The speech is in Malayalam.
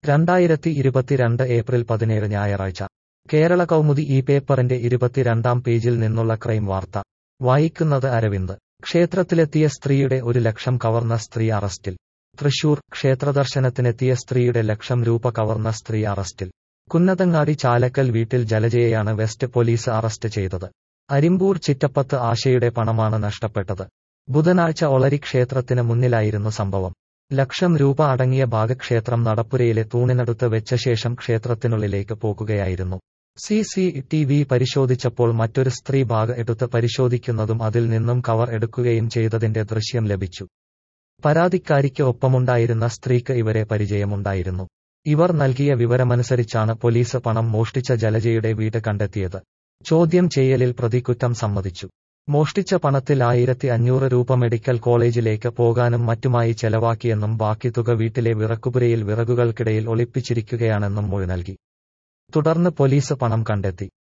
രണ്ടായിരത്തി ഇരുപത്തിരണ്ട് ഏപ്രിൽ പതിനേഴ് ഞായറാഴ്ച കേരള കൗമുദി ഈ പേപ്പറിന്റെ ഇരുപത്തിരണ്ടാം പേജിൽ നിന്നുള്ള ക്രൈം വാർത്ത വായിക്കുന്നത് അരവിന്ദ് ക്ഷേത്രത്തിലെത്തിയ സ്ത്രീയുടെ ഒരു ലക്ഷം കവർന്ന സ്ത്രീ അറസ്റ്റിൽ തൃശൂർ ക്ഷേത്രദർശനത്തിനെത്തിയ സ്ത്രീയുടെ ലക്ഷം രൂപ കവർന്ന സ്ത്രീ അറസ്റ്റിൽ കുന്നതങ്ങാടി ചാലക്കൽ വീട്ടിൽ ജലജയെയാണ് വെസ്റ്റ് പോലീസ് അറസ്റ്റ് ചെയ്തത് അരിമ്പൂർ ചിറ്റപ്പത്ത് ആശയുടെ പണമാണ് നഷ്ടപ്പെട്ടത് ബുധനാഴ്ച ഒളരി ക്ഷേത്രത്തിന് മുന്നിലായിരുന്നു സംഭവം ലക്ഷം രൂപ അടങ്ങിയ ഭാഗക്ഷേത്രം നടപ്പുരയിലെ തൂണിനടുത്ത് വെച്ച ശേഷം ക്ഷേത്രത്തിനുള്ളിലേക്ക് പോകുകയായിരുന്നു സി സി ടി വി പരിശോധിച്ചപ്പോൾ മറ്റൊരു സ്ത്രീ ബാഗ് എടുത്ത് പരിശോധിക്കുന്നതും അതിൽ നിന്നും കവർ എടുക്കുകയും ചെയ്തതിന്റെ ദൃശ്യം ലഭിച്ചു പരാതിക്കാരിക്ക് ഒപ്പമുണ്ടായിരുന്ന സ്ത്രീക്ക് ഇവരെ പരിചയമുണ്ടായിരുന്നു ഇവർ നൽകിയ വിവരമനുസരിച്ചാണ് പോലീസ് പണം മോഷ്ടിച്ച ജലജയുടെ വീട് കണ്ടെത്തിയത് ചോദ്യം ചെയ്യലിൽ പ്രതി കുറ്റം സമ്മതിച്ചു മോഷ്ടിച്ച പണത്തിൽ ആയിരത്തി അഞ്ഞൂറ് രൂപ മെഡിക്കൽ കോളേജിലേക്ക് പോകാനും മറ്റുമായി ചെലവാക്കിയെന്നും ബാക്കി തുക വീട്ടിലെ വിറക്കുപുരയിൽ വിറകുകൾക്കിടയിൽ ഒളിപ്പിച്ചിരിക്കുകയാണെന്നും മൊഴി നൽകി തുടർന്ന് പോലീസ് പണം കണ്ടെത്തി